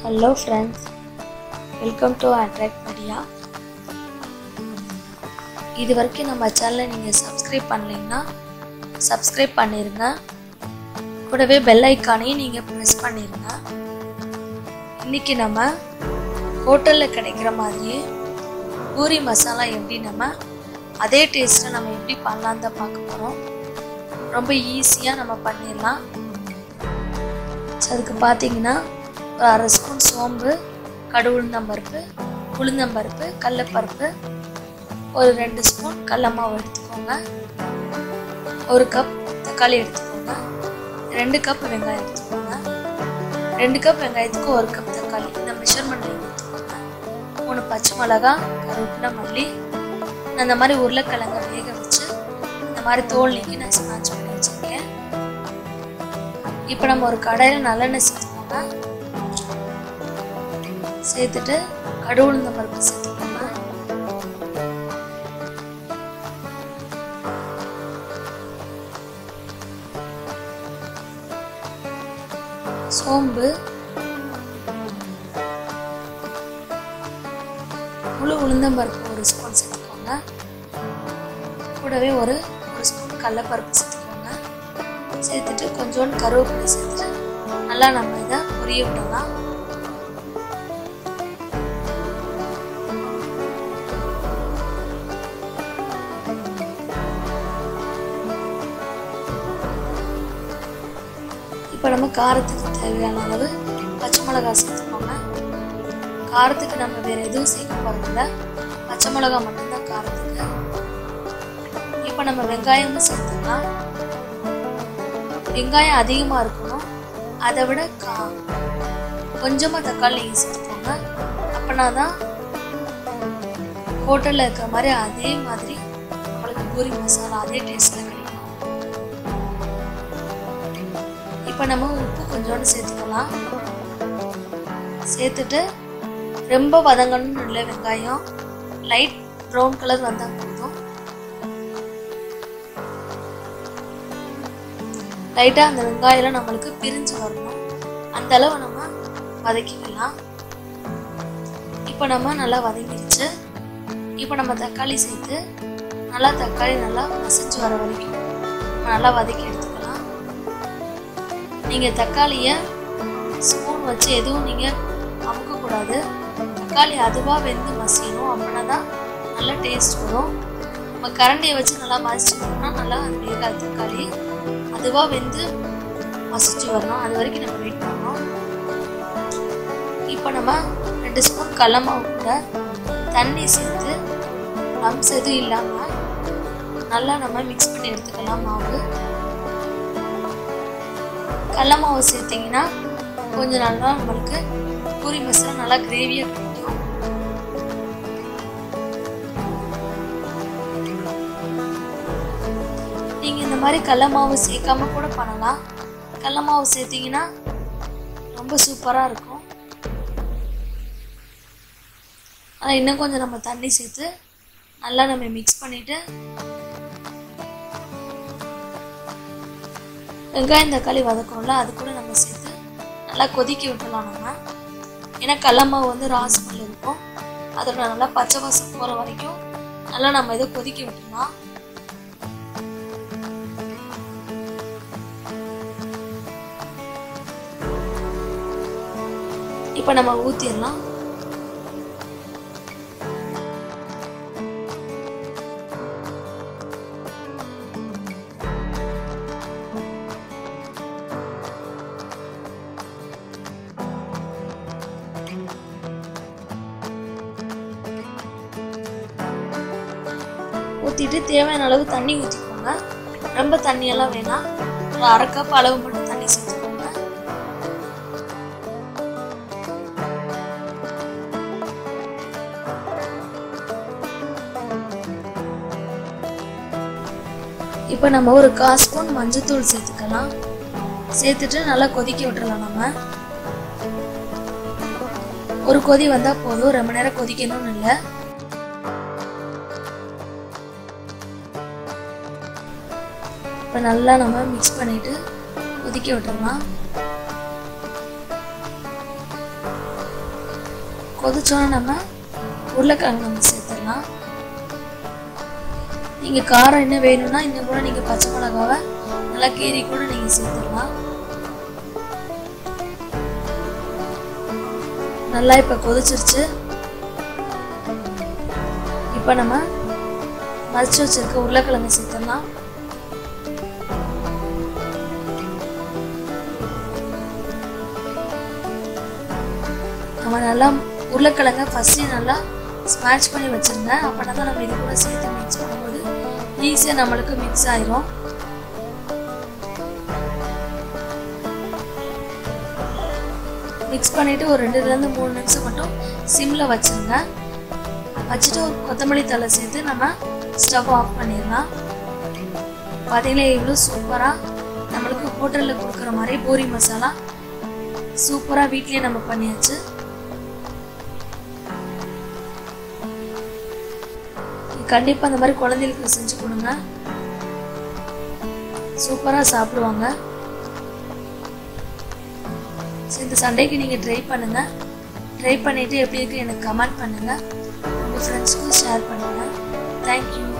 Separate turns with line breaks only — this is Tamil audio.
hello friends welcome to Attract Media இது வரைக்கும் நம்ம சேனலை நீங்கள் சப்ஸ்கிரைப் பண்ணலைன்னா சப்ஸ்கிரைப் பண்ணிடுங்க கூடவே பெல் ஐக்கானையும் நீங்கள் ப்ரெஸ் பண்ணிடுங்க இன்றைக்கி நம்ம ஹோட்டலில் கிடைக்கிற மாதிரியே பூரி மசாலா எப்படி நம்ம அதே டேஸ்ட்டை நம்ம எப்படி பண்ணலான்னு தான் பார்க்க போகிறோம் ரொம்ப ஈஸியாக நம்ம பண்ணிடலாம் ஸோ அதுக்கு பார்த்தீங்கன்னா ஒரு அரை ஸ்பூன் சோம்பு கடு உளுந்தம்பருப்பு உளுந்தம்பருப்பு கடலப்பருப்பு ஒரு ரெண்டு ஸ்பூன் கடல மாவு எடுத்துக்கோங்க ஒரு கப் தக்காளி எடுத்துக்கோங்க ரெண்டு கப் வெங்காயம் எடுத்துக்கோங்க ரெண்டு கப் வெங்காயத்துக்கு ஒரு கப் தக்காளி இந்த மெஷர்மெண்ட்டில் எடுத்துக்கோங்க மூணு பச்சை மிளகா கருவேப்பிலை மல்லி நான் இந்த மாதிரி உருளைக்கிழங்க வேக வச்சு இந்த மாதிரி தோல் நீக்கி நான் ஸ்மாச் பண்ணி வச்சுருக்கேன் இப்போ நம்ம ஒரு கடாயில் நல்லெண்ணெய் சேர்த்துக்கோங்க சேர்த்துட்டு கடு உளுந்த பருப்பு சேர்த்துக்கோங்க சோம்பு முழு உளுந்தம்பருப்பு ஒரு ஸ்பூன் சேர்த்துக்கோங்க கூடவே ஒரு ஒரு ஸ்பூன் கடலப்பருப்பு சேர்த்துக்கோங்க சேர்த்துட்டு கொஞ்சோண்டு கருவேப்பிலை சேர்த்துட்டு நல்லா நம்ம இதை பொரிய விடலாம் இப்போ நம்ம காரத்துக்கு தேவையான அளவு பச்சை மிளகா சேர்த்துக்கோங்க காரத்துக்கு நம்ம வேற எதுவும் சேர்க்க போகிறதில்ல பச்சை மிளகா மட்டும்தான் காரத்துக்கு இப்போ நம்ம வெங்காயமும் சேர்த்துக்கலாம் வெங்காயம் அதிகமாக இருக்கணும் அதை விட கா கொஞ்சமாக தக்காளி சேர்த்துக்கோங்க அப்போனா தான் ஹோட்டலில் இருக்கிற மாதிரி அதே மாதிரி நம்மளுக்கு பூரி மசாலா அதே டேஸ்ட்டில் கிடைக்கும் இப்போ நம்ம உப்பு கொஞ்சோண்டு சேர்த்துக்கலாம் சேர்த்துட்டு ரொம்ப வதங்கணும்னு இல்லை வெங்காயம் லைட் ப்ரௌன் கலர் வந்தால் போதும் லைட்டாக அந்த வெங்காயம்லாம் நம்மளுக்கு பிரிஞ்சு வரணும் அந்த அளவு நம்ம வதக்கிக்கலாம் இப்போ நம்ம நல்லா வதங்கிடுச்சு இப்போ நம்ம தக்காளி சேர்த்து நல்லா தக்காளி நல்லா மசிஞ்சு வர வரைக்கும் நம்ம நல்லா வதக்கி எடுத்துக்கலாம் நீங்கள் தக்காளியை ஸ்பூன் வச்சு எதுவும் நீங்கள் அமுக்கக்கூடாது தக்காளி அதுவாக வெந்து மசியணும் அப்படின்னா தான் நல்ல டேஸ்ட் வரும் நம்ம கரண்டியை வச்சு நல்லா மசிச்சிட்டோம்னா நல்லா அது வேகாது தக்காளி அதுவாக வெந்து மசிச்சு வரணும் அது வரைக்கும் நம்ம வெயிட் பண்ணணும் இப்போ நம்ம ரெண்டு ஸ்பூன் கடல மாவு கூட தண்ணி சேர்த்து லம்ஸ் எதுவும் இல்லாமல் நல்லா நம்ம மிக்ஸ் பண்ணி எடுத்துக்கலாம் மாவு கடல மாவு சேர்த்திங்கன்னா கொஞ்சம் நல்லா நம்மளுக்கு பூரி மசாலா நல்லா கிரேவியாக கிடைக்கும் நீங்கள் இந்த மாதிரி கடல மாவு சேர்க்காம கூட பண்ணலாம் கடல மாவு சேர்த்திங்கன்னா ரொம்ப சூப்பராக இருக்கும் ஆனால் இன்னும் கொஞ்சம் நம்ம தண்ணி சேர்த்து நல்லா நம்ம மிக்ஸ் பண்ணிவிட்டு வெங்காயம் தக்காளி வதக்கணும்ல அது கூட நம்ம சேர்த்து நல்லா கொதிக்க விட்டுலாம் நம்ம ஏன்னா கடல மாவு வந்து ராஸ்மல் இருக்கும் அதோட நல்லா பச்சை வாசம் போகிற வரைக்கும் நல்லா நம்ம இதை கொதிக்க விட்டுலாம் இப்போ நம்ம ஊற்றிடலாம் ஊற்றிட்டு தேவையான அளவு தண்ணி ஊற்றிக்கோங்க ரொம்ப தண்ணியெல்லாம் வேணாம் ஒரு அரை கப் அளவு மட்டும் தண்ணி சேர்த்துக்கோங்க இப்போ நம்ம ஒரு கால் ஸ்பூன் மஞ்சத்தூள் சேர்த்துக்கலாம் சேர்த்துட்டு நல்லா கொதிக்க விட்டுறலாம் நம்ம ஒரு கொதி வந்தால் போதும் ரொம்ப நேரம் கொதிக்கணும்னு இல்லை இப்போ நல்லா நம்ம மிக்ஸ் பண்ணிட்டு கொதிக்க விட்டுறலாம் கொதிச்சோன்னா நம்ம உருளைக்கிழங்கு நம்ம சேர்த்துடலாம் நீங்கள் காரம் என்ன வேணும்னா இன்னும் கூட நீங்கள் பச்சை மிளகாவை நல்லா கீரி கூட நீங்கள் சேர்த்துடலாம் நல்லா இப்போ கொதிச்சிருச்சு இப்போ நம்ம மறைச்சு வச்சிருக்க உருளைக்கிழங்கு சேர்த்துடலாம் நம்ம நல்லா உருளைக்கிழங்க ஃபஸ்ட்டே நல்லா ஸ்மாஷ் பண்ணி வச்சுருங்க அப்படின்னா தான் நம்ம இது கூட சேர்த்து மிக்ஸ் பண்ணும்போது ஈஸியாக நம்மளுக்கு மிக்ஸ் ஆயிரும் மிக்ஸ் பண்ணிவிட்டு ஒரு ரெண்டுலேருந்து மூணு நிமிஷம் மட்டும் சிம்மில் வச்சுருங்க வச்சுட்டு ஒரு கொத்தமல்லி தலை சேர்த்து நம்ம ஸ்டவ் ஆஃப் பண்ணிடலாம் பார்த்தீங்களா இவ்வளோ சூப்பராக நம்மளுக்கு ஹோட்டலில் கொடுக்குற மாதிரி பூரி மசாலா சூப்பராக வீட்லேயே நம்ம பண்ணியாச்சு கண்டிப்பாக அந்த மாதிரி குழந்தைகளுக்கு செஞ்சு கொடுங்க சூப்பராக சாப்பிடுவாங்க ஸோ இந்த சண்டேக்கு நீங்கள் ட்ரை பண்ணுங்கள் ட்ரை பண்ணிவிட்டு எப்படி இருக்கு எனக்கு கமெண்ட் பண்ணுங்கள் உங்கள் ஃப்ரெண்ட்ஸ்க்கும் ஷேர் பண்ணுங்கள் தேங்க்யூ